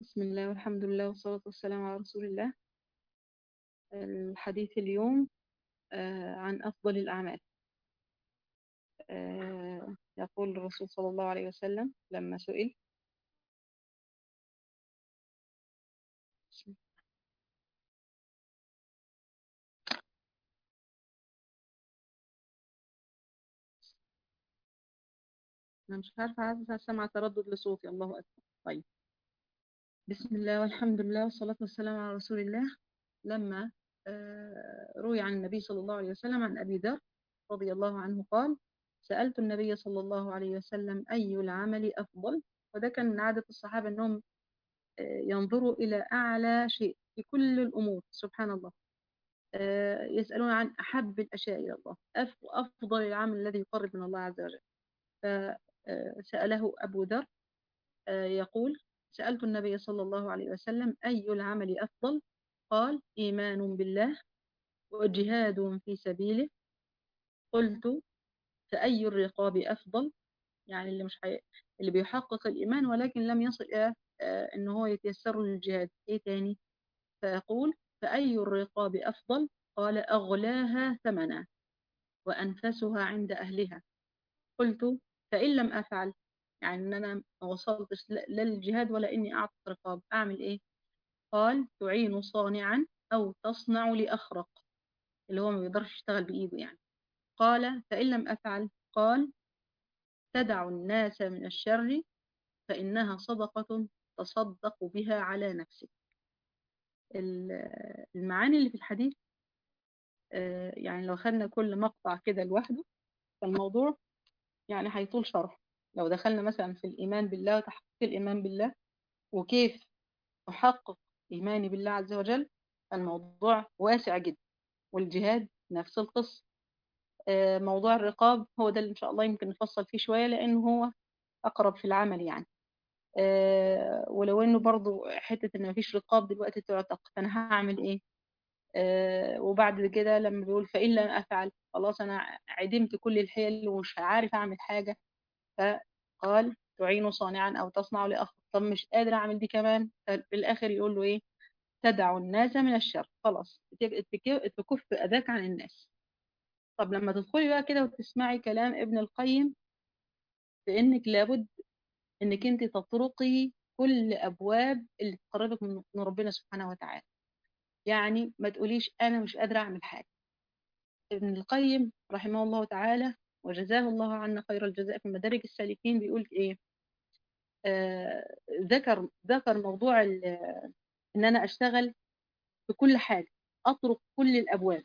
بسم الله والحمد لله والصلاة والسلام على رسول الله الحديث اليوم آه، عن أفضل الأعمال آه، يقول الرسول صلى الله عليه وسلم لما سئل أنا مش عارفة عايزة أسمع تردد لصوتي الله أكبر طيب بسم الله والحمد لله والصلاة والسلام على رسول الله لما آه، روي عن النبي صلى الله عليه وسلم عن أبي ذر رضي الله عنه قال سألت النبي صلى الله عليه وسلم أي العمل أفضل وده كان من عادة الصحابة أنهم آه، ينظروا إلى أعلى شيء في كل الأمور سبحان الله آه، يسألون عن أحب الأشياء إلى الله أف- أفضل العمل الذي يقرب من الله عز وجل فسأله أبو ذر آه، يقول سألت النبي صلى الله عليه وسلم أي العمل أفضل قال إيمان بالله وجهاد في سبيله قلت فأي الرقاب أفضل يعني اللي مش حي... اللي بيحقق الإيمان ولكن لم يصل إلى آه، إن هو يتيسر له الجهاد إيه تاني فيقول فأي الرقاب أفضل قال أغلاها ثمنا وأنفسها عند أهلها قلت فإن لم أفعل يعني إن أنا ما وصلتش لا لا للجهاد ولا إني أعطي رقاب أعمل إيه قال تعين صانعا أو تصنع لأخرق اللي هو ما بيقدرش يشتغل بإيده يعني قال فإن لم أفعل قال تدع الناس من الشر فإنها صدقة تصدق بها على نفسك ال- المعاني اللي في الحديث آه، يعني لو خدنا كل مقطع كده لوحده فالموضوع يعني هيطول شرح لو دخلنا مثلا في الإيمان بالله وتحقيق الإيمان بالله وكيف أحقق إيماني بالله عز وجل الموضوع واسع جدا والجهاد نفس القصة آه، موضوع الرقاب هو ده اللي إن شاء الله يمكن نفصل فيه شوية لأنه هو أقرب في العمل يعني آه، ولو إنه برضو حتة إن مفيش رقاب دلوقتي تعتق فأنا هعمل إيه آه، وبعد كده لما بيقول فإن لم أفعل خلاص أنا عدمت كل الحيل ومش عارف أعمل حاجة فقال تعين صانعا أو تصنع لأخر طب مش قادر أعمل دي كمان في الآخر يقول له إيه تدع الناس من الشر خلاص تك- تك- تكف أذاك عن الناس طب لما تدخلي بقى كده وتسمعي كلام ابن القيم فإنك لابد إنك أنت تطرقي كل أبواب اللي تقربك من من ربنا سبحانه وتعالى يعني ما تقوليش أنا مش قادرة أعمل حاجة ابن القيم رحمه الله تعالى وجزاه الله عنا خير الجزاء في مدارج السالكين بيقول إيه آه ذكر ذكر موضوع ال- إن أنا أشتغل في كل حاجة أطرق كل الأبواب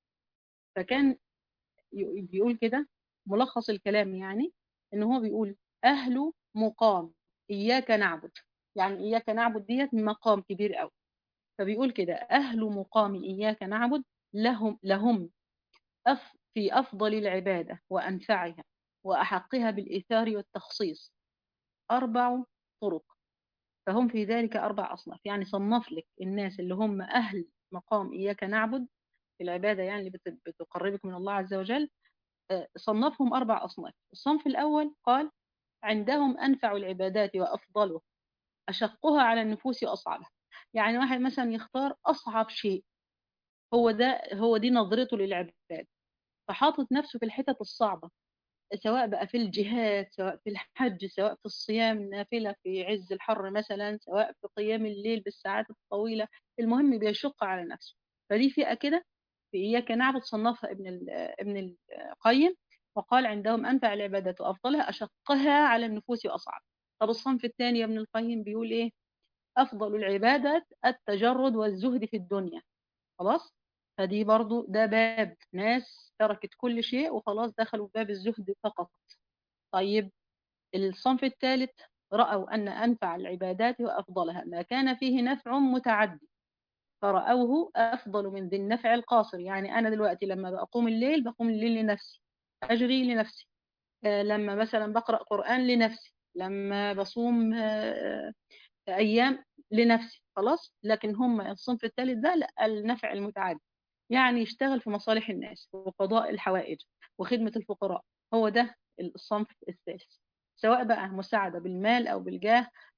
فكان ي- بيقول كده ملخص الكلام يعني إن هو بيقول أهل مقام إياك نعبد يعني إياك نعبد ديت مقام كبير قوي فبيقول كده أهل مقام إياك نعبد لهم لهم أف في أفضل العبادة وأنفعها وأحقها بالإيثار والتخصيص أربع طرق فهم في ذلك أربع أصناف يعني صنف لك الناس اللي هم أهل مقام إياك نعبد في العبادة يعني اللي بت- بتقربك من الله عز وجل آه، صنفهم أربع أصناف الصنف الأول قال عندهم أنفع العبادات وأفضلها أشقها على النفوس وأصعبها يعني واحد مثلا يختار أصعب شيء هو ده هو دي نظرته للعباد فحاطط نفسه في الحتت الصعبة سواء بقى في الجهاد سواء في الحج سواء في الصيام النافلة في عز الحر مثلا سواء في قيام الليل بالساعات الطويلة المهم بيشق على نفسه فدي فئة كده في إياك نعبد صنفها ابن ال- ابن القيم وقال عندهم أنفع العبادات وأفضلها أشقها على النفوس وأصعب طب الصنف الثاني يا ابن القيم بيقول إيه أفضل العبادات التجرد والزهد في الدنيا خلاص فدي برضو ده باب ناس تركت كل شيء وخلاص دخلوا في باب الزهد فقط طيب الصنف الثالث رأوا أن أنفع العبادات وأفضلها ما كان فيه نفع متعدي فرأوه أفضل من ذي النفع القاصر يعني أنا دلوقتي لما بقوم الليل بقوم الليل لنفسي أجري لنفسي آه، لما مثلا بقرأ قرآن لنفسي لما بصوم آه، أيام لنفسي خلاص لكن هم الصنف الثالث ده لا النفع المتعدي يعني يشتغل في مصالح الناس وقضاء الحوائج وخدمة الفقراء هو ده الصنف الثالث سواء بقى مساعدة بالمال أو بالجاه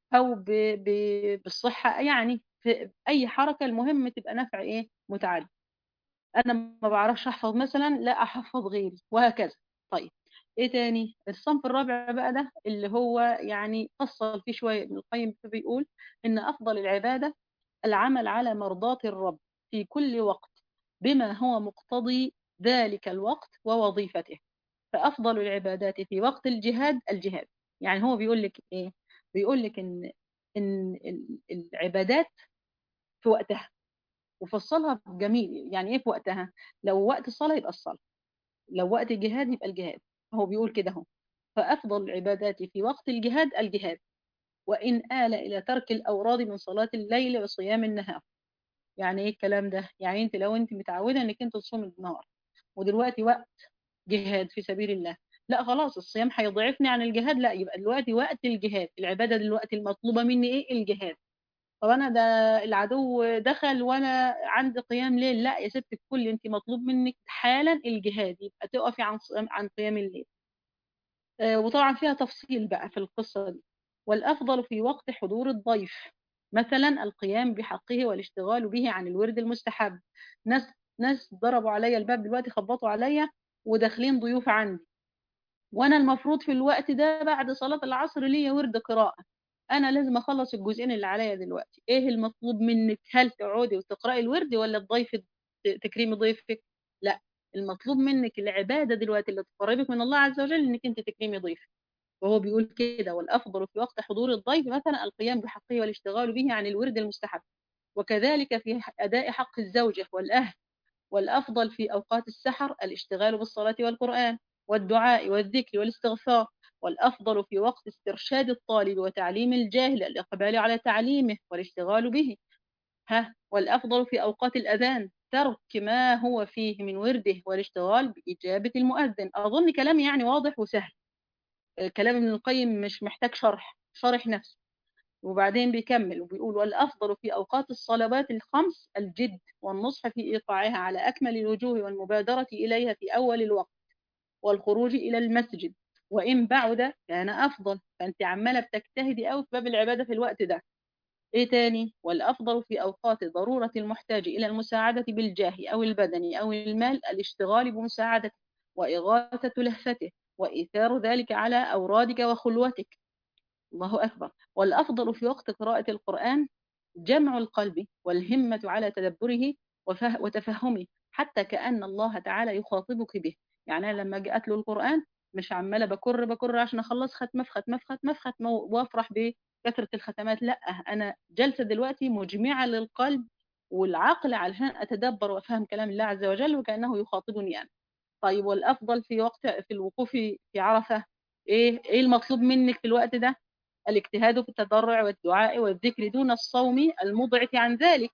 او ب... ب... بالصحه يعني في اي حركه المهم تبقى نفع ايه متعدي انا ما بعرفش احفظ مثلا لا احفظ غيري وهكذا طيب ايه تاني الصنف الرابع بقى ده اللي هو يعني فصل فيه شويه ابن القيم بيقول ان افضل العباده العمل على مرضاة الرب في كل وقت بما هو مقتضي ذلك الوقت ووظيفته فافضل العبادات في وقت الجهاد الجهاد يعني هو بيقول لك ايه بيقول لك ان ان العبادات في وقتها وفصلها جميل يعني ايه في وقتها لو وقت الصلاه يبقى الصلاه لو وقت الجهاد يبقى الجهاد هو بيقول كده اهو فافضل العبادات في وقت الجهاد الجهاد وان آل الى ترك الاوراد من صلاه الليل وصيام النهار يعني ايه الكلام ده يعني انت لو انت متعوده انك انت تصوم النهار ودلوقتي وقت جهاد في سبيل الله لا خلاص الصيام هيضعفني عن الجهاد لا يبقى دلوقتي وقت الجهاد العباده دلوقتي المطلوبه مني ايه الجهاد طب انا ده العدو دخل وانا عندي قيام ليل لا يا ست الكل انت مطلوب منك حالا الجهاد يبقى تقفي عن عن قيام الليل آه وطبعا فيها تفصيل بقى في القصه دي والافضل في وقت حضور الضيف مثلا القيام بحقه والاشتغال به عن الورد المستحب ناس ناس ضربوا عليا الباب دلوقتي خبطوا عليا وداخلين ضيوف عندي وانا المفروض في الوقت ده بعد صلاه العصر ليا ورد قراءه انا لازم اخلص الجزئين اللي عليا دلوقتي ايه المطلوب منك هل تقعدي وتقراي الورد ولا تضيف تكريمي ضيفك لا المطلوب منك العباده دلوقتي اللي تقربك من الله عز وجل انك انت تكريمي ضيفك وهو بيقول كده والافضل في وقت حضور الضيف مثلا القيام بحقه والاشتغال به عن الورد المستحب وكذلك في اداء حق الزوجه والاهل والافضل في اوقات السحر الاشتغال بالصلاه والقران والدعاء والذكر والاستغفار والأفضل في وقت استرشاد الطالب وتعليم الجاهل الإقبال على تعليمه والاشتغال به ها والأفضل في أوقات الأذان ترك ما هو فيه من ورده والاشتغال بإجابة المؤذن أظن كلام يعني واضح وسهل كلام ابن القيم مش محتاج شرح شرح نفسه وبعدين بيكمل وبيقول والأفضل في أوقات الصلوات الخمس الجد والنصح في إيقاعها على أكمل الوجوه والمبادرة إليها في أول الوقت والخروج إلى المسجد وإن بعد كان أفضل فأنت عمالة بتجتهدي أوي في باب العبادة في الوقت ده إيه تاني والأفضل في أوقات ضرورة المحتاج إلى المساعدة بالجاه أو البدني أو المال الاشتغال بمساعدته وإغاثة لهفته وإيثار ذلك على أورادك وخلوتك الله أكبر والأفضل في وقت قراءة القرآن جمع القلب والهمة على تدبره وتفهمه حتى كأن الله تعالى يخاطبك به يعني أنا لما جاءت له القرآن مش عماله بكر بكر عشان اخلص ختمه في ختمه في ختمه في ختمه وافرح بكثره الختمات لا انا جالسه دلوقتي مجمعه للقلب والعقل علشان اتدبر وافهم كلام الله عز وجل وكانه يخاطبني انا طيب والافضل في وقت في الوقوف في عرفه ايه ايه المطلوب منك في الوقت ده الاجتهاد في التضرع والدعاء والذكر دون الصوم المضعف عن ذلك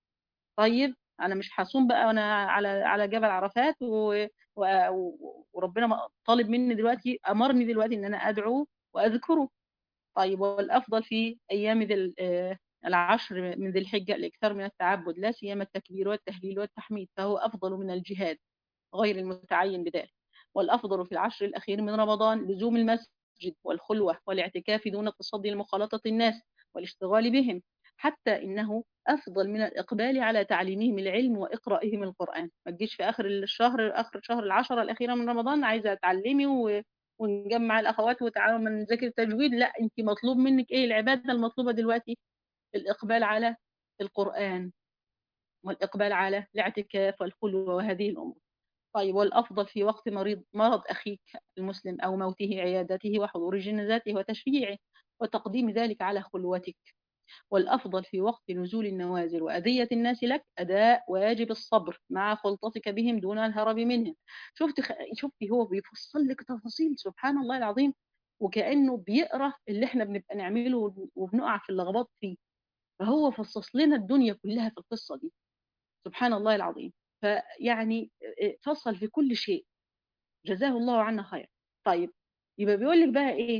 طيب انا مش هصوم بقى وانا على على جبل عرفات و... و... وربنا طالب مني دلوقتي امرني دلوقتي ان انا ادعو واذكره طيب والافضل في ايام ذي العشر من ذي الحجه الاكثار من التعبد لا سيما التكبير والتهليل والتحميد فهو افضل من الجهاد غير المتعين بذلك والافضل في العشر الاخير من رمضان لزوم المسجد والخلوه والاعتكاف دون التصدي لمخالطه الناس والاشتغال بهم حتى إنه أفضل من الإقبال على تعليمهم العلم وإقرائهم القرآن ما تجيش في آخر الشهر آخر شهر العشرة الأخيرة من رمضان عايزة تعلمي و... ونجمع الأخوات وتعالوا من نذاكر التجويد لا أنت مطلوب منك إيه العبادة المطلوبة دلوقتي الإقبال على القرآن والإقبال على الاعتكاف والخلوة وهذه الأمور طيب والأفضل في وقت مريض مرض أخيك المسلم أو موته عيادته وحضور جنازاته وتشفيعه وتقديم ذلك على خلوتك والأفضل في وقت نزول النوازل وأذية الناس لك أداء واجب الصبر مع خلطتك بهم دون الهرب منهم شفت خ... شفتي هو بيفصل لك تفاصيل سبحان الله العظيم وكأنه بيقرأ اللي احنا بنبقى نعمله وبنقع في اللخبط فيه فهو فصص لنا الدنيا كلها في القصة دي سبحان الله العظيم فيعني فصل في كل شيء جزاه الله عنا خير طيب يبقى بيقول لك بقى ايه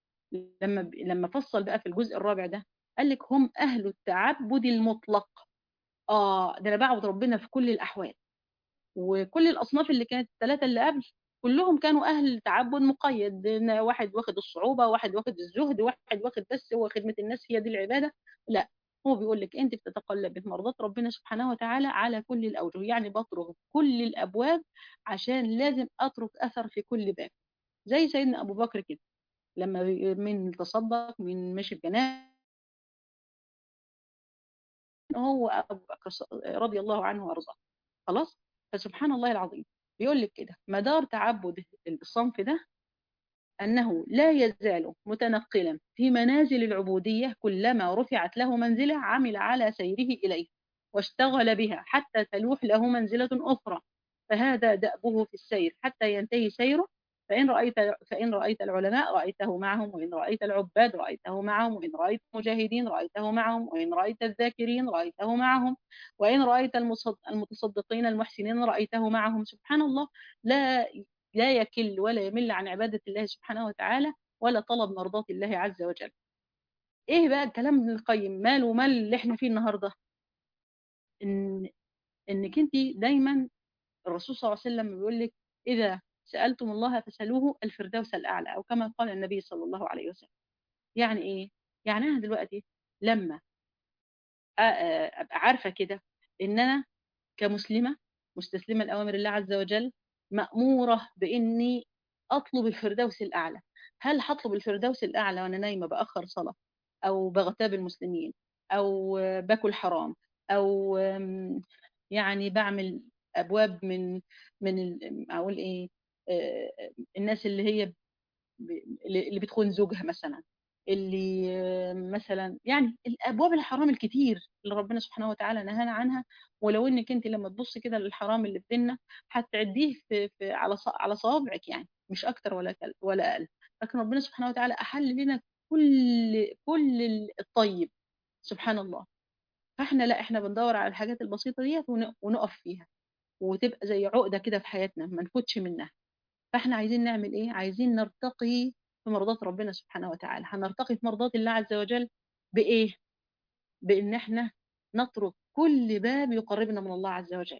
لما لما فصل بقى في الجزء الرابع ده قال لك هم أهل التعبد المطلق آه ده أنا بعبد ربنا في كل الأحوال وكل الأصناف اللي كانت الثلاثة اللي قبل كلهم كانوا أهل تعبد مقيد إن واحد واخد الصعوبة واحد واخد الزهد واحد واخد بس هو خدمة الناس هي دي العبادة لا هو بيقول لك أنت بتتقلب في مرضات ربنا سبحانه وتعالى على كل الأوجه يعني بطرق كل الأبواب عشان لازم أترك أثر في كل باب زي سيدنا أبو بكر كده لما من تصدق من مشي بجناه هو أبو بكر رضي الله عنه وأرضاه خلاص فسبحان الله العظيم بيقول لك كده مدار تعبد الصنف ده أنه لا يزال متنقلا في منازل العبودية كلما رفعت له منزلة عمل على سيره إليه واشتغل بها حتى تلوح له منزلة أخرى فهذا دأبه في السير حتى ينتهي سيره فإن رأيت فإن رأيت العلماء رأيته معهم وإن رأيت العباد رأيته معهم وإن رأيت المجاهدين رأيته معهم وإن رأيت الذاكرين رأيته معهم وإن رأيت المتصدقين المحسنين رأيته معهم سبحان الله لا لا يكل ولا يمل عن عبادة الله سبحانه وتعالى ولا طلب مرضاة الله عز وجل ايه بقى الكلام ابن القيم مال ومال اللي احنا فيه النهارده ان انك انت دايما الرسول صلى الله عليه وسلم بيقول لك اذا سألتم الله فسألوه الفردوس الأعلى أو كما قال النبي صلى الله عليه وسلم يعني إيه؟ يعني أنا دلوقتي لما أبقى عارفة كده إن أنا كمسلمة مستسلمة لأوامر الله عز وجل مأمورة بإني أطلب الفردوس الأعلى هل هطلب الفردوس الأعلى وأنا نايمة بأخر صلاة أو بغتاب المسلمين أو باكل حرام أو يعني بعمل أبواب من من أقول إيه الناس اللي هي اللي بتخون زوجها مثلا اللي مثلا يعني الابواب الحرام الكتير اللي ربنا سبحانه وتعالى نهانا عنها ولو انك انت لما تبص كده للحرام اللي في ديننا هتعديه في, في على على صوابعك يعني مش اكتر ولا ولا اقل لكن ربنا سبحانه وتعالى احل لنا كل كل الطيب سبحان الله فاحنا لا احنا بندور على الحاجات البسيطه ديت ونقف فيها وتبقى زي عقده كده في حياتنا ما نفوتش منها فاحنا عايزين نعمل ايه عايزين نرتقي في مرضات ربنا سبحانه وتعالى هنرتقي في مرضات الله عز وجل بايه بان احنا نترك كل باب يقربنا من الله عز وجل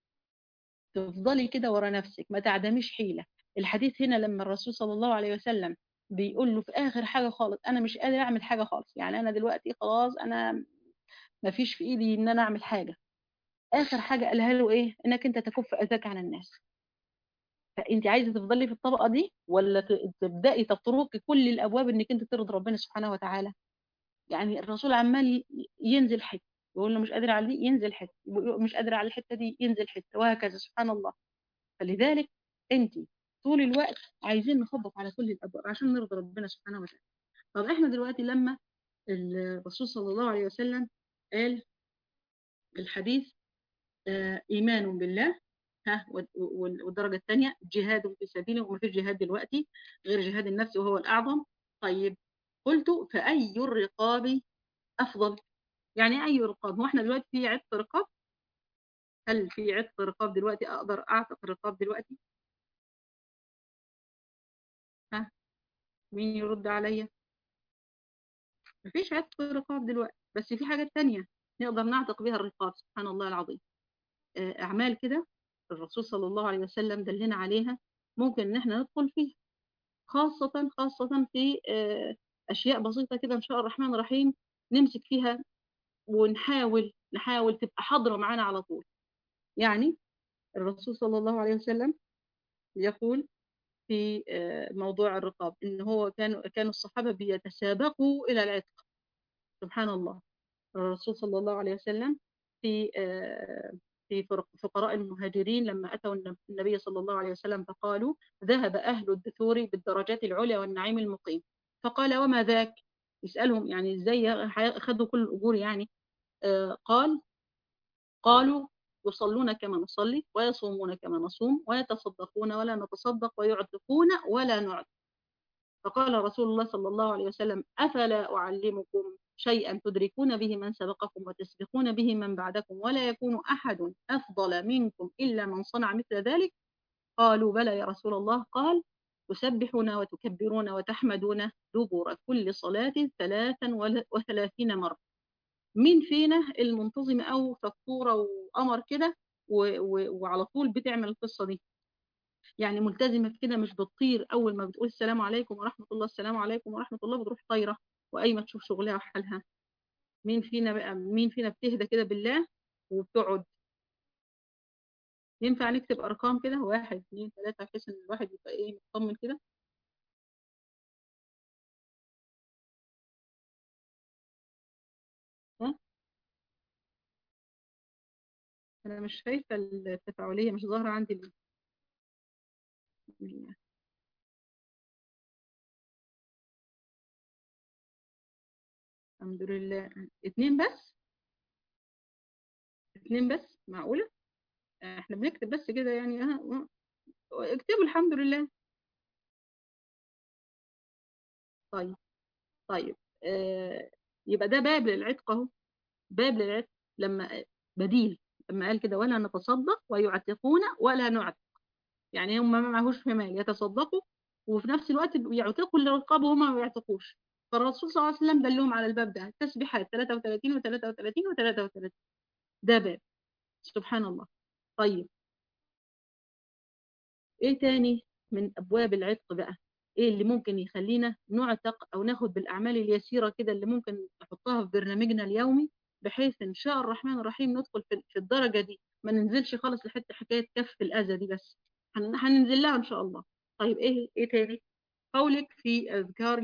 تفضلي كده ورا نفسك ما تعدميش حيله الحديث هنا لما الرسول صلى الله عليه وسلم بيقول له في اخر حاجه خالص انا مش قادر اعمل حاجه خالص يعني انا دلوقتي خلاص انا ما فيش في ايدي ان انا اعمل حاجه اخر حاجه قالها له ايه انك انت تكف اذاك عن الناس فانت عايزه تفضلي في الطبقه دي ولا تبداي تطرقي كل الابواب انك انت ترضي ربنا سبحانه وتعالى يعني الرسول عمال ينزل حته يقول له مش قادر على دي ينزل حته مش قادر على الحته دي ينزل حته وهكذا سبحان الله فلذلك انت طول الوقت عايزين نخبط على كل الابواب عشان نرضي ربنا سبحانه وتعالى طب احنا دلوقتي لما الرسول صلى الله عليه وسلم قال الحديث ايمان بالله ها والدرجة الثانية جهاد في سبيله وما فيش جهاد دلوقتي غير جهاد النفس وهو الأعظم طيب قلت فأي الرقاب أفضل يعني أي رقاب هو احنا دلوقتي في عتق رقاب هل في عتق رقاب دلوقتي أقدر أعتق رقاب دلوقتي ها مين يرد عليا مفيش عتق رقاب دلوقتي بس في حاجات تانية نقدر نعتق بها الرقاب سبحان الله العظيم أعمال كده الرسول صلى الله عليه وسلم دلنا عليها ممكن ان احنا ندخل فيها خاصة خاصة في أشياء بسيطة كده إن شاء الرحمن الرحيم نمسك فيها ونحاول نحاول تبقى حاضرة معانا على طول يعني الرسول صلى الله عليه وسلم يقول في موضوع الرقاب إن هو كانوا كانوا الصحابة بيتسابقوا إلى العتق سبحان الله الرسول صلى الله عليه وسلم في في فقراء المهاجرين لما أتوا النبي صلى الله عليه وسلم فقالوا ذهب أهل الدثور بالدرجات العليا والنعيم المقيم فقال وما ذاك يسألهم يعني إزاي أخذوا كل الأجور يعني آه قال قالوا يصلون كما نصلي ويصومون كما نصوم ويتصدقون ولا نتصدق ويعتقون ولا نعتق فقال رسول الله صلى الله عليه وسلم أفلا أعلمكم شيئا تدركون به من سبقكم وتسبقون به من بعدكم ولا يكون أحد أفضل منكم إلا من صنع مثل ذلك قالوا بلى يا رسول الله قال تسبحون وتكبرون وتحمدون دبر كل صلاة ثلاثا وثلاثين مرة مين فينا المنتظم أو فكورة وقمر كده وعلى طول بتعمل القصة دي يعني ملتزمة في كده مش بتطير أول ما بتقول السلام عليكم ورحمة الله السلام عليكم ورحمة الله بتروح طايرة وأي تشوف شغلها وحالها مين فينا بقى مين فينا بتهدى كده بالله وبتقعد ينفع نكتب أرقام كده واحد اثنين ثلاثة بحيث إن الواحد يبقى إيه مطمن كده ها أنا مش شايفة التفاعلية مش ظاهرة عندي ليه الحمد لله اتنين بس اتنين بس معقولة احنا بنكتب بس كده يعني اه اكتبوا الحمد لله طيب طيب آه يبقى ده باب للعتق اهو باب للعتق لما بديل لما قال كده ولا نتصدق ويعتقون ولا نعتق يعني هم ما معهوش في مال يتصدقوا وفي نفس الوقت يعتقوا اللي رقابه هم ما يعتقوش فالرسول صلى الله عليه وسلم دلهم على الباب ده التسبيحات 33 و33 و33 ده باب سبحان الله طيب ايه تاني من ابواب العتق بقى ايه اللي ممكن يخلينا نعتق او ناخد بالاعمال اليسيره كده اللي ممكن نحطها في برنامجنا اليومي بحيث ان شاء الرحمن الرحيم ندخل في الدرجه دي ما ننزلش خالص لحته حكايه كف الاذى دي بس هننزل لها ان شاء الله طيب ايه ايه تاني قولك في اذكار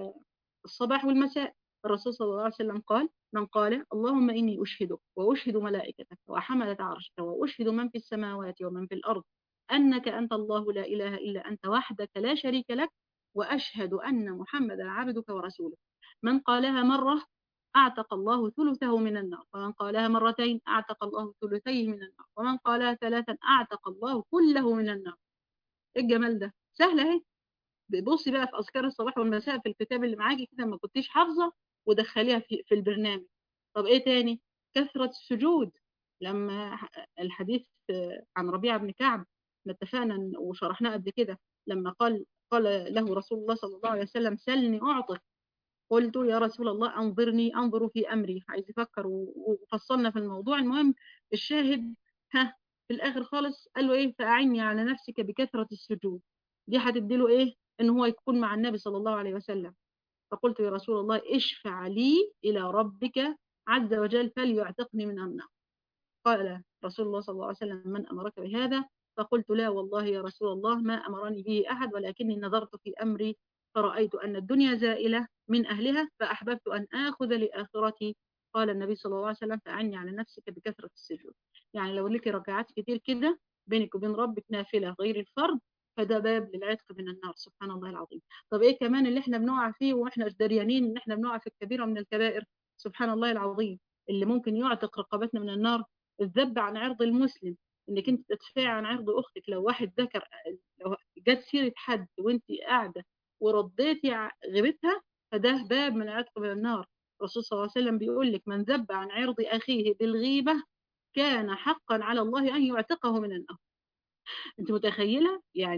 الصباح والمساء الرسول صلى الله عليه وسلم قال من قال اللهم إني أشهدك وأشهد ملائكتك وحملة عرشك وأشهد من في السماوات ومن في الأرض أنك أنت الله لا إله إلا أنت وحدك لا شريك لك وأشهد أن محمدا عبدك ورسولك من قالها مرة أعتق الله ثلثه من النار ومن قالها مرتين أعتق الله ثلثيه من النار ومن قالها ثلاثا أعتق الله كله من النار الجمال ده سهلة اهي بصي بقى في اذكار الصباح والمساء في الكتاب اللي معاكي كده ما كنتيش حافظه ودخليها في, في البرنامج طب ايه تاني كثره السجود لما الحديث عن ربيعه بن كعب ما اتفقنا وشرحناه قبل كده لما قال قال له رسول الله صلى الله عليه وسلم سلني اعطك قلت يا رسول الله انظرني انظر في امري عايز يفكر وفصلنا في الموضوع المهم الشاهد ها في الاخر خالص قال له ايه فاعني على نفسك بكثره السجود دي هتدي له ايه ان هو يكون مع النبي صلى الله عليه وسلم فقلت يا رسول الله اشفع لي الى ربك عز وجل فليعتقني من النار قال رسول الله صلى الله عليه وسلم من امرك بهذا فقلت لا والله يا رسول الله ما امرني به احد ولكني نظرت في امري فرأيت أن الدنيا زائلة من أهلها فأحببت أن آخذ لآخرتي قال النبي صلى الله عليه وسلم فعني على نفسك بكثرة السجود يعني لو لك ركعات كتير كده بينك وبين ربك نافلة غير الفرض فده باب للعتق من النار سبحان الله العظيم طب ايه كمان اللي احنا بنقع فيه واحنا دريانين ان احنا بنقع في الكبيرة من الكبائر سبحان الله العظيم اللي ممكن يعتق رقبتنا من النار الذب عن عرض المسلم انك انت تدفعي عن عرض اختك لو واحد ذكر لو جت سيره حد وانت قاعده ورديتي غيبتها فده باب من العتق من النار الرسول صلى الله عليه وسلم بيقول لك من ذب عن عرض اخيه بالغيبه كان حقا على الله ان يعتقه من النار انت متخيله يعني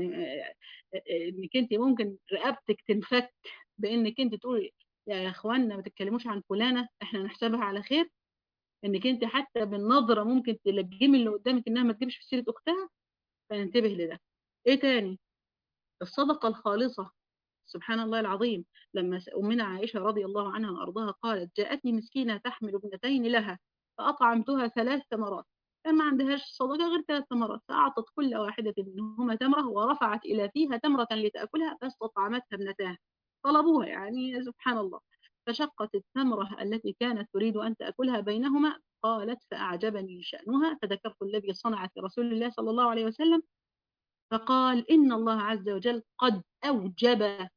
انك انت ممكن رقبتك تنفك بانك انت تقولي يا اخوانا ما تتكلموش عن فلانه احنا نحسبها على خير انك انت حتى بالنظره ممكن تلجمي اللي قدامك انها ما تجيبش في سيره اختها فننتبه لده ايه تاني الصدقه الخالصه سبحان الله العظيم لما امنا عائشه رضي الله عنها وارضاها قالت جاءتني مسكينه تحمل ابنتين لها فاطعمتها ثلاث تمرات كان ما عندهاش صدقه غير ثلاث تمرات فاعطت كل واحده منهما تمره ورفعت الى فيها تمره لتاكلها فاستطعمتها ابنتاها طلبوها يعني سبحان الله فشقت التمرة التي كانت تريد أن تأكلها بينهما قالت فأعجبني شأنها فذكرت الذي صنعت لرسول الله صلى الله عليه وسلم فقال إن الله عز وجل قد أوجب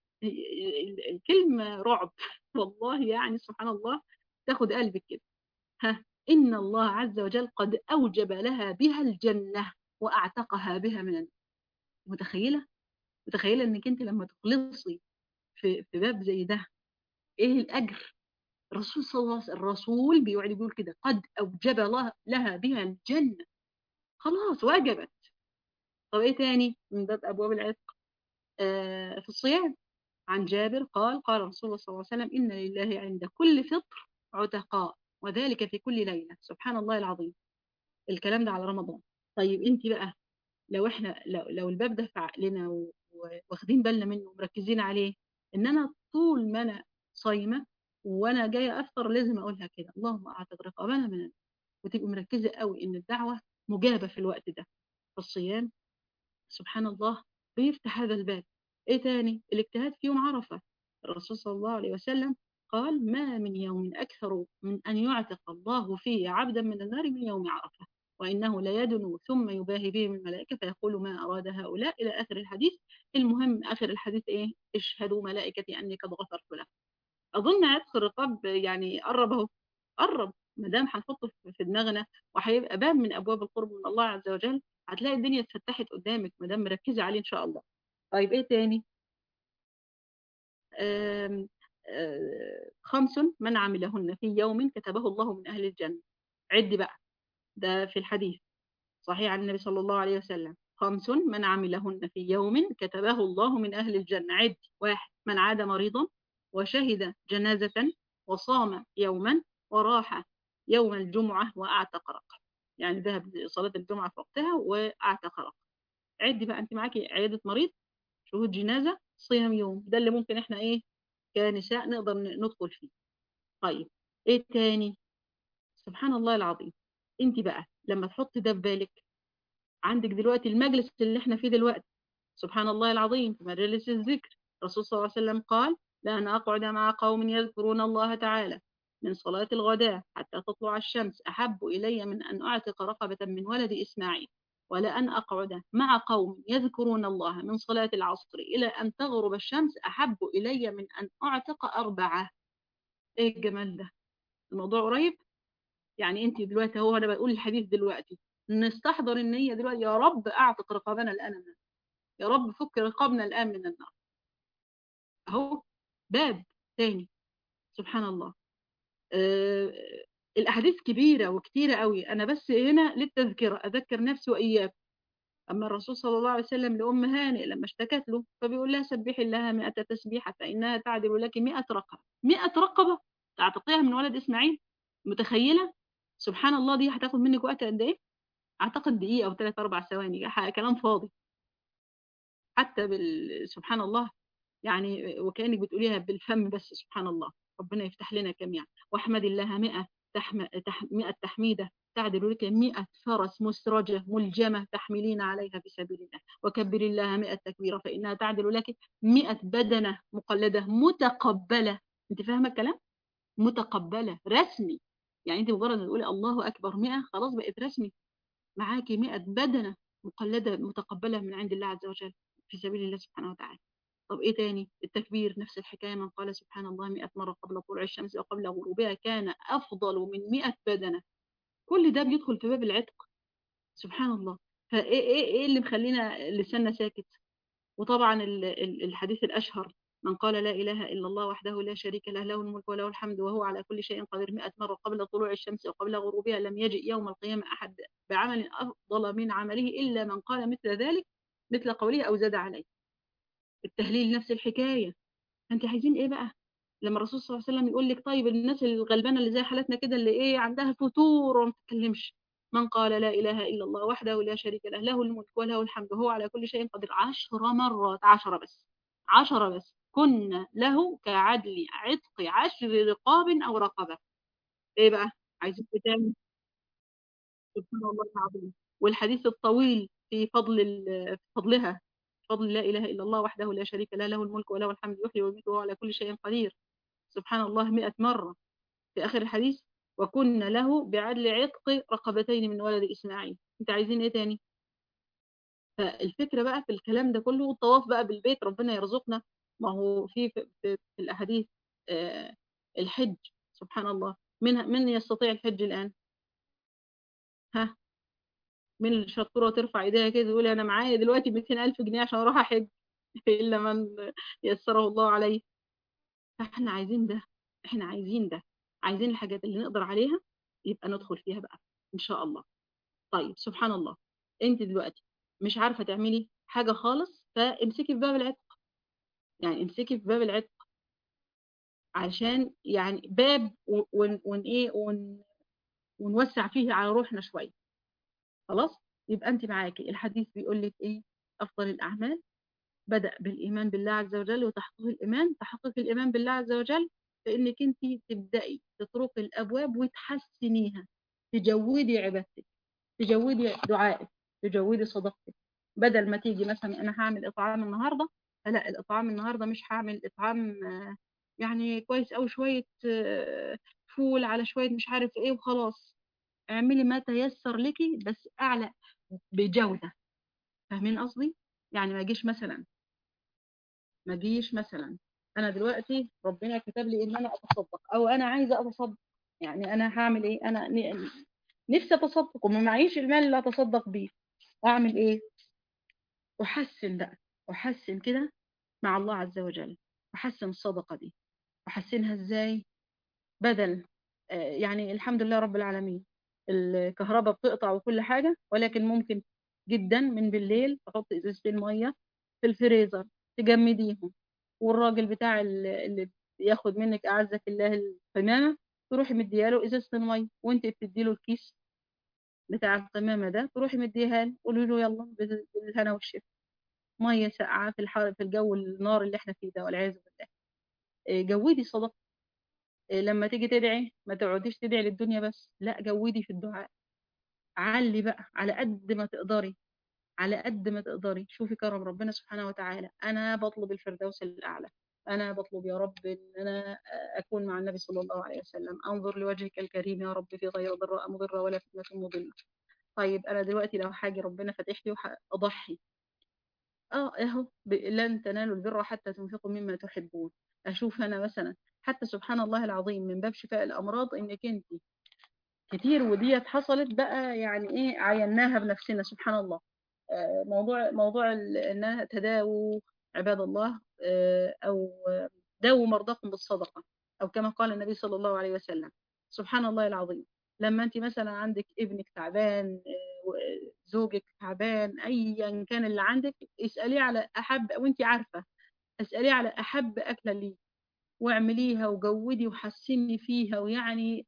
الكلمة رعب والله يعني سبحان الله تاخد قلبك كده ها إن الله عز وجل قد أوجب لها بها الجنة وأعتقها بها من النار متخيلة متخيلة إنك أنت لما تخلصي في, في باب زي ده ايه الاجر الرسول صلى الله عليه وسلم الرسول بيقعد يقول كده قد اوجب الله لها بها الجنه خلاص وجبت طب ايه تاني من باب ابواب العتق آه في الصيام عن جابر قال قال رسول الله صلى الله عليه وسلم ان لله عند كل فطر عتقاء وذلك في كل ليله سبحان الله العظيم الكلام ده على رمضان طيب انت بقى لو احنا لو, لو الباب ده في عقلنا و- واخدين بالنا منه ومركزين عليه ان انا طول ما انا صايمه وانا جايه افطر لازم اقولها كده اللهم اعتق رقابنا من النار وتبقي مركزه قوي ان الدعوه مجابه في الوقت ده فالصيام سبحان الله بيفتح هذا الباب ايه تاني الاجتهاد في يوم عرفه الرسول صلى الله عليه وسلم قال ما من يوم اكثر من ان يعتق الله فيه عبدا من النار من يوم عرفه وانه ليدنو ثم يباهي بهم الملائكه فيقول ما اراد هؤلاء الى اخر الحديث المهم اخر الحديث ايه اشهدوا ملائكتي اني قد غفرت له اظن عتق الرقاب يعني قرب اهو قرب ما دام هنحطه في- في دماغنا وهيبقى باب من ابواب القرب من الله عز وجل هتلاقي الدنيا اتفتحت قدامك ما دام مركزه عليه ان شاء الله طيب ايه تاني آم، آه، خمس من عملهن في يوم كتبه الله من اهل الجنه عد بقى ده في الحديث صحيح عن النبي صلى الله عليه وسلم خمس من عملهن في يوم كتبه الله من أهل الجنة عد واحد من عاد مريضا وشهد جنازة وصام يوما وراح يوم الجمعة وأعتق رقبة يعني ذهب لصلاة الجمعة في وقتها وأعتق رقبة عد بقى أنت معاكي عيادة مريض شهود جنازة صيام يوم ده اللي ممكن احنا ايه كنساء نقدر ندخل فيه طيب ايه تاني سبحان الله العظيم انت بقى لما تحطي ده في بالك عندك دلوقتي المجلس اللي احنا فيه دلوقتي سبحان الله العظيم في مجلس الذكر الرسول صلى الله عليه وسلم قال لأن أقعد مع قوم يذكرون الله تعالى من صلاة الغداء حتى تطلع الشمس أحب إلي من أن أعتق رقبة من ولد إسماعيل ولأن أقعد مع قوم يذكرون الله من صلاة العصر إلى أن تغرب الشمس أحب إلي من أن أعتق أربعة إيه الجمال ده الموضوع قريب يعني أنت دلوقتي هو أنا بقول الحديث دلوقتي نستحضر النية دلوقتي يا رب أعتق رقابنا الآن من النار. يا رب فك رقابنا الآن من النار أهو باب تاني سبحان الله أه الأحاديث كبيرة وكتيرة قوي أنا بس هنا للتذكرة أذكر نفسي وإياكم أما الرسول صلى الله عليه وسلم لأم هانئ لما اشتكت له فبيقول لها سبحي لها مئة تسبيحة فإنها تعدل لك مئة رقبة مئة رقبة تعتقيها من ولد إسماعيل متخيلة سبحان الله دي هتاخد منك وقت قد إيه أعتقد دقيقة أو ثلاث أربع ثواني كلام فاضي حتى بال... سبحان الله يعني وكأنك بتقوليها بالفم بس سبحان الله ربنا يفتح لنا جميعا واحمد الله مئة تحم... تح... مئة تحميدة تعدل لك مئة فرس مسرجة ملجمة تحملين عليها في سبيل الله وكبر الله مئة تكبيرة فإنها تعدل لك مئة بدنة مقلدة متقبلة أنت فاهمة الكلام؟ متقبلة رسمي يعني أنت مجرد ما تقولي الله أكبر مئة خلاص بقت رسمي معاكي مئة بدنة مقلدة متقبلة من عند الله عز وجل في سبيل الله سبحانه وتعالى طب ايه تاني التكبير نفس الحكاية من قال سبحان الله مئة مرة قبل طلوع الشمس وقبل غروبها كان أفضل من مئة بدنة كل ده بيدخل في باب العتق سبحان الله فايه ايه ايه اللي مخلينا لساننا ساكت وطبعا الحديث الأشهر من قال لا إله إلا الله وحده لا شريك له له الملك وله الحمد وهو على كل شيء قدير مئة مرة قبل طلوع الشمس وقبل غروبها لم يجئ يوم القيامة أحد بعمل أفضل من عمله إلا من قال مثل ذلك مثل قوله أو زاد عليه التهليل نفس الحكاية أنت عايزين إيه بقى لما الرسول صلى الله عليه وسلم يقول لك طيب الناس الغلبانة اللي زي حالتنا كده اللي إيه عندها فتور وما تتكلمش من قال لا إله إلا الله وحده لا شريك له له الملك وله الحمد وهو على كل شيء قدير عشر مرات عشرة بس عشرة بس كنا له كعدل عتق عشر رقاب أو رقبة إيه بقى عايزين تاني سبحان الله العظيم والحديث الطويل في فضل في فضلها فضل لا إله إلا الله وحده لا شريك له له الملك وله الحمد يحيي ويميت وهو على كل شيء قدير سبحان الله مئة مرة في آخر الحديث وكنا له بعدل عتق رقبتين من ولد إسماعيل انت عايزين ايه تاني فالفكرة بقى في الكلام ده كله والطواف بقى بالبيت ربنا يرزقنا ما هو في في, في, في الأحاديث آه الحج سبحان الله من من يستطيع الحج الآن ها من الشطورة ترفع ايديها كده تقول انا معايا دلوقتي 200000 جنيه عشان اروح احج الا من يسره الله عليه فاحنا عايزين ده احنا عايزين ده عايزين الحاجات اللي نقدر عليها يبقى ندخل فيها بقى ان شاء الله طيب سبحان الله انت دلوقتي مش عارفه تعملي حاجه خالص فامسكي في باب العتق يعني امسكي في باب العتق عشان يعني باب ون ون ايه ون ونوسع فيه على روحنا شويه خلاص يبقى انت معاكي الحديث بيقول لك ايه افضل الاعمال بدأ بالإيمان بالله عز وجل وتحقيق الإيمان تحقيق الإيمان بالله عز وجل فإنك أنت تبدأي تطرقي الأبواب وتحسنيها تجودي عبادتك تجودي دعائك تجودي صدقتك بدل ما تيجي مثلا أنا هعمل إطعام النهاردة لا الإطعام النهاردة مش هعمل إطعام آه، يعني كويس أوي شوية آه، فول على شوية مش عارف إيه وخلاص اعملي ما تيسر لك بس أعلى بجودة فاهمين قصدي؟ يعني ما اجيش مثلا ما اجيش مثلا انا دلوقتي ربنا كتب لي ان انا اتصدق او انا عايزه اتصدق يعني انا هعمل ايه انا ن- نفسي اتصدق وما معيش المال اللي اتصدق بيه اعمل ايه احسن بقى احسن كده مع الله عز وجل احسن الصدقه دي احسنها ازاي بدل آه، يعني الحمد لله رب العالمين الكهرباء بتقطع وكل حاجه ولكن ممكن جدا من بالليل تحط ازازتين ميه في الفريزر تجمديهم والراجل بتاع ال- اللي بياخد منك اعزك الله القمامه تروحي مدياله ازازه الميه وانت بتديله الكيس بتاع القمامه ده تروحي مديها له قولي له يلا بال- بالهنا والشفا ميه ساقعه في الحر في الجو النار اللي احنا فيه ده والعياذ بالله إيه، جودي صدقه إيه، لما تيجي تدعي ما تقعديش تدعي للدنيا بس لا جودي في الدعاء علي بقى على قد ما تقدري على قد ما تقدري شوفي كرم ربنا سبحانه وتعالى انا بطلب الفردوس الاعلى انا بطلب يا رب ان انا اكون مع النبي صلى الله عليه وسلم انظر لوجهك الكريم يا رب في غير ضراء مضره ولا فتنه مضله طيب انا دلوقتي لو حاجه ربنا فاتح لي وح- اضحي اه اهو ب- لن تنالوا البر حتى تنفقوا مما تحبون اشوف انا مثلا حتى سبحان الله العظيم من باب شفاء الامراض انك انت كتير وديت حصلت بقى يعني ايه عيناها بنفسنا سبحان الله آه، موضوع موضوع ال- انها تداووا عباد الله آه، او آه، داووا مرضاكم بالصدقه او كما قال النبي صلى الله عليه وسلم سبحان الله العظيم لما انت مثلا عندك ابنك تعبان آه، و- زوجك تعبان ايا كان اللي عندك اساليه على احب وانت عارفه اساليه على احب اكله ليه واعمليها وجودي وحسني فيها ويعني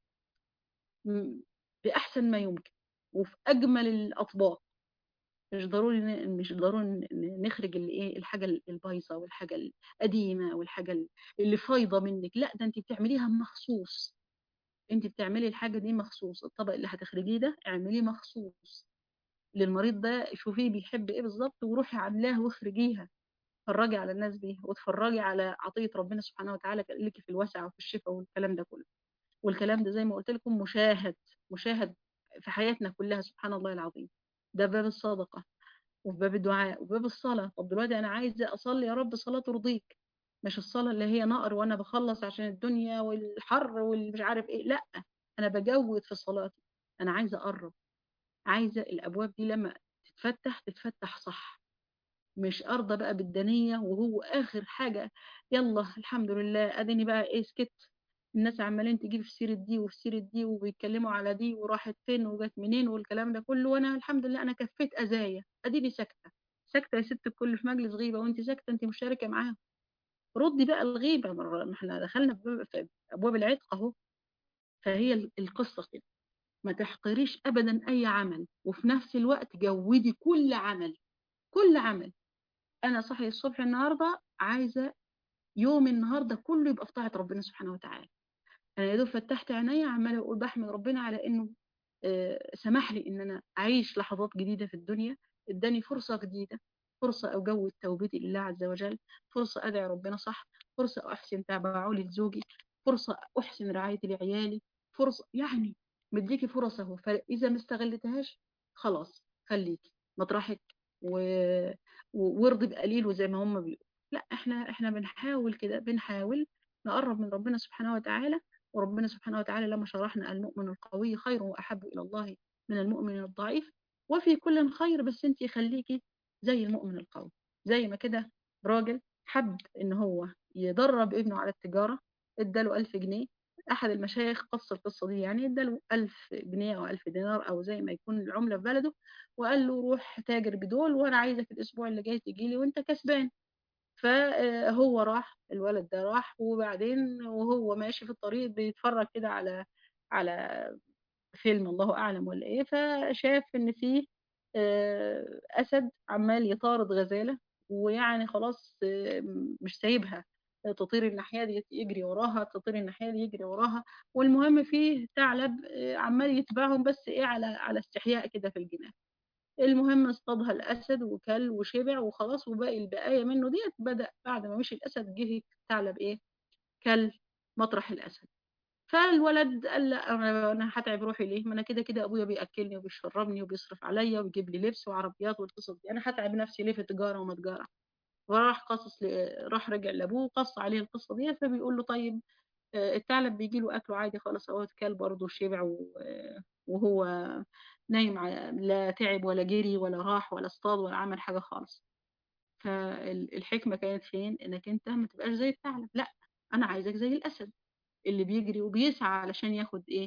م- بأحسن ما يمكن وفي أجمل الأطباق مش ضروري ن- مش ضروري ن- ن- نخرج اللي ايه الحاجة البايظة والحاجة القديمة والحاجة اللي فايضة منك لا ده انت بتعمليها مخصوص انت بتعملي الحاجة دي مخصوص الطبق اللي هتخرجيه ده اعمليه مخصوص للمريض ده شوفيه بيحب ايه بالظبط وروحي عاملاه واخرجيها اتفرجي على الناس بيها واتفرجي على عطية ربنا سبحانه وتعالى لك في الوسع وفي الشفاء والكلام ده كله والكلام ده زي ما قلت لكم مشاهد مشاهد في حياتنا كلها سبحان الله العظيم ده باب الصدقة وفي باب الدعاء وفي باب الصلاة طب دلوقتي أنا عايزة أصلي يا رب صلاة ترضيك مش الصلاة اللي هي نقر وأنا بخلص عشان الدنيا والحر والمش عارف إيه لا أنا بجود في صلاتي أنا عايزة أقرب عايزة الأبواب دي لما تتفتح تتفتح صح مش أرضى بقى بالدنية وهو آخر حاجة يلا الحمد لله أديني بقى إيه سكت الناس عمالين تجيب في سيرة دي وفي سيرة دي وبيتكلموا على دي وراحت فين وجت منين والكلام ده كله وانا الحمد لله انا كفيت اذايا اديني ساكتة ساكتة يا ست الكل في مجلس غيبة وانت ساكتة انت مشاركة معاهم ردي بقى الغيبة ما احنا دخلنا في باب- في ابواب العتق اهو فهي ال- القصة كده ما تحقريش ابدا اي عمل وفي نفس الوقت جودي كل عمل كل عمل انا صحي الصبح النهارده عايزة يوم النهارده كله يبقى في طاعة ربنا سبحانه وتعالى انا يا دوب فتحت عينيا عماله اقول بحمد ربنا على انه آه، سمح لي ان انا اعيش لحظات جديده في الدنيا اداني فرصه جديده فرصه اجود توبتي لله عز وجل فرصه ادعي ربنا صح فرصه احسن تبعولي لزوجي فرصه احسن رعايتي لعيالي فرصه يعني مديكي فرص اهو فاذا ما استغلتهاش خلاص خليكي مطرحك و... و- وارضي بقليل وزي ما هم بيقولوا لا احنا احنا بنحاول كده بنحاول نقرب من ربنا سبحانه وتعالى وربنا سبحانه وتعالى لما شرحنا المؤمن القوي خير وأحب إلى الله من المؤمن الضعيف وفي كل خير بس انت خليكي زي المؤمن القوي زي ما كده راجل حب ان هو يدرب ابنه على التجارة اداله ألف جنيه أحد المشايخ قص القصة دي يعني اداله ألف جنيه أو ألف دينار أو زي ما يكون العملة في بلده وقال له روح تاجر بدول وأنا عايزك الأسبوع اللي جاي تجيلي وأنت كسبان فهو راح الولد ده راح وبعدين وهو ماشي في الطريق بيتفرج كده على على فيلم الله اعلم ولا ايه فشاف ان فيه آه، أسد عمال يطارد غزالة ويعني خلاص آه، مش سايبها تطير الناحية دي يجري وراها تطير الناحية دي يجري وراها والمهم فيه ثعلب آه، عمال يتبعهم بس ايه على على استحياء كده في الجنان المهم اصطادها الأسد وكل وشبع وخلاص وباقي البقايا منه ديت بدأ بعد ما مشي الأسد جه الثعلب ايه كل مطرح الأسد فالولد قال لا انا انا هتعب روحي ليه ما انا كده كده ابويا بياكلني وبيشربني وبيصرف عليا ويجيب لي لبس وعربيات والقصص دي انا هتعب نفسي ليه في تجاره وما تجاره وراح قصص ل... راح رجع لابوه وقص عليه القصه دي فبيقول له طيب آه، الثعلب بيجي له اكله عادي خالص هو اتكل برضه شبع و... وهو نايم على... لا تعب ولا جري ولا راح ولا اصطاد ولا عمل حاجه خالص فالحكمه كانت فين انك انت ما تبقاش زي الثعلب لا انا عايزك زي الاسد اللي بيجري وبيسعى علشان ياخد ايه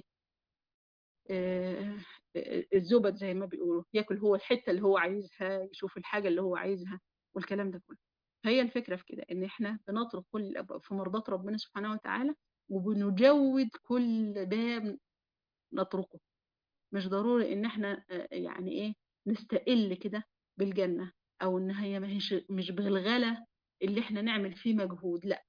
آه، آه، الزبد زي ما بيقولوا ياكل هو الحته اللي هو عايزها يشوف الحاجه اللي هو عايزها والكلام ده كله فهي الفكره في كده ان احنا بنطرق كل الابواب في مرضات ربنا سبحانه وتعالى وبنجود كل باب نطرقه مش ضروري ان احنا آه، يعني ايه نستقل كده بالجنه او ان هي مش مش بالغلا اللي احنا نعمل فيه مجهود لا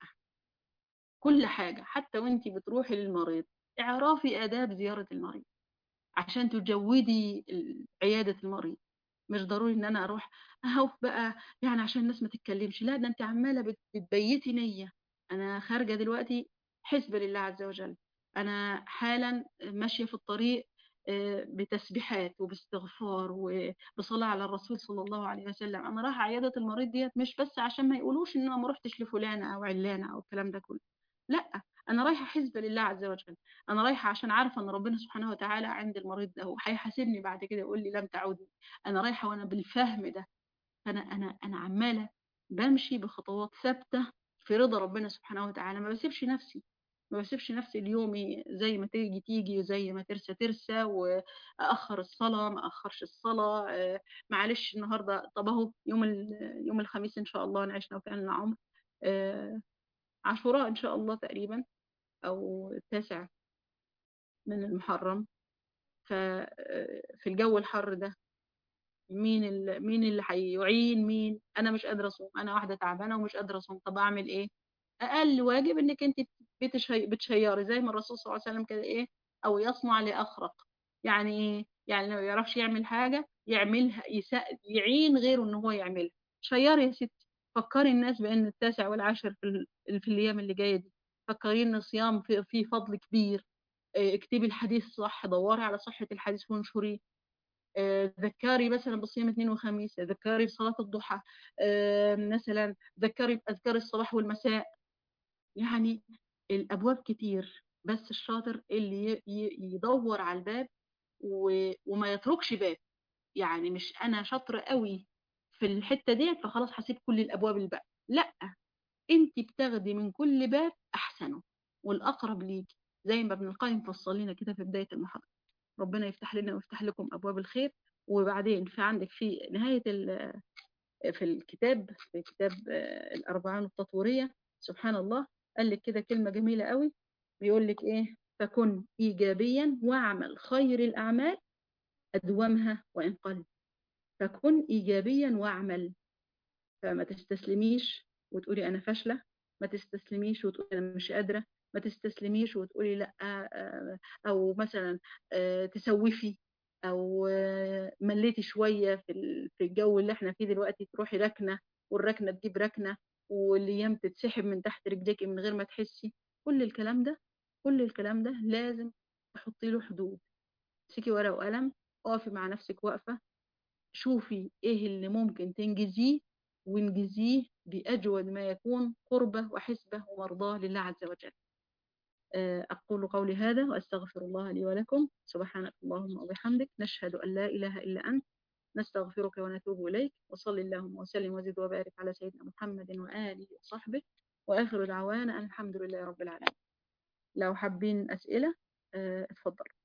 كل حاجة حتى وانت بتروحي للمريض اعرفي آداب زيارة المريض عشان تجودي عيادة المريض مش ضروري ان انا اروح اهو بقى يعني عشان الناس ما تتكلمش لا ده انت عمالة بت- بتبيتي نية انا خارجة دلوقتي حسب لله عز وجل انا حالا ماشية في الطريق آه، بتسبيحات وباستغفار وبصلاة على الرسول صلى الله عليه وسلم انا رايحة عيادة المريض ديت مش بس عشان ما يقولوش ان انا ما رحتش لفلانة او علانة او الكلام ده كله لا انا رايحه حسب لله عز وجل انا رايحه عشان عارفه ان ربنا سبحانه وتعالى عند المريض ده وهيحاسبني بعد كده يقول لي لم تعودي انا رايحه وانا بالفهم ده فانا انا انا عماله بمشي بخطوات ثابته في رضا ربنا سبحانه وتعالى ما بسيبش نفسي ما بسيبش نفسي اليومي زي ما تيجي تيجي وزي ما ترسى ترسى واخر الصلاه ما اخرش الصلاه آه، معلش النهارده طب اهو يوم ال- يوم الخميس ان شاء الله نعيشنا وكان لنا عمر آه، عاشوراء ان شاء الله تقريبا او التاسع من المحرم ففي الجو الحر ده مين ال... مين اللي هيعين مين انا مش قادره اصوم انا واحده تعبانه ومش قادره اصوم طب اعمل ايه اقل واجب انك انت بتشي... بتشيري زي ما الرسول صلى الله عليه وسلم كده ايه او يصنع لاخرق يعني ايه يعني لو يعرفش يعمل حاجه يعملها يس... يعين غيره ان هو يعملها شيري يا ستي فكري الناس بان التاسع والعاشر في, ال... في الايام اللي جايه دي فكري ان الصيام فيه في فضل كبير اه، اكتبي الحديث صح دوري على صحه الحديث وانشريه اه، ذكري مثلا بصيام اثنين وخميس ذكري بصلاه الضحى اه، مثلا ذكري باذكار الصباح والمساء يعني الابواب كتير بس الشاطر اللي ي- ي- يدور على الباب و... وما يتركش باب يعني مش انا شاطره قوي في الحته ديت فخلاص هسيب كل الابواب الباب لا انت بتاخدي من كل باب احسنه والاقرب ليكي زي ما ابن القيم فصل لنا كده في بدايه المحاضره ربنا يفتح لنا ويفتح لكم ابواب الخير وبعدين في عندك في نهايه ال- في الكتاب في كتاب آه، الاربعان التطوريه سبحان الله قال لك كده كلمه جميله قوي بيقول لك ايه فكن ايجابيا واعمل خير الاعمال ادومها وان قل فكن ايجابيا واعمل فما تستسلميش وتقولي انا فاشله ما تستسلميش وتقولي انا مش قادره ما تستسلميش وتقولي لا آه، او مثلا آه، تسوفي او آه، مليتي شويه في ال- في الجو اللي احنا فيه دلوقتي تروحي ركنه والركنه تجيب ركنه والايام تتسحب من تحت رجليكي من غير ما تحسي كل الكلام ده كل الكلام ده لازم تحطي له حدود امسكي ورقه وقلم اقفي مع نفسك واقفه شوفي ايه اللي ممكن تنجزيه وانجزيه بأجود ما يكون قربة وحسبة ومرضاة لله عز وجل آه، أقول قولي هذا وأستغفر الله لي ولكم سبحانك اللهم وبحمدك نشهد أن لا إله إلا أنت نستغفرك ونتوب إليك وصل اللهم وسلم وزد وبارك على سيدنا محمد وآله وصحبه وآخر دعوانا أن الحمد لله رب العالمين لو حابين أسئلة آه، اتفضلوا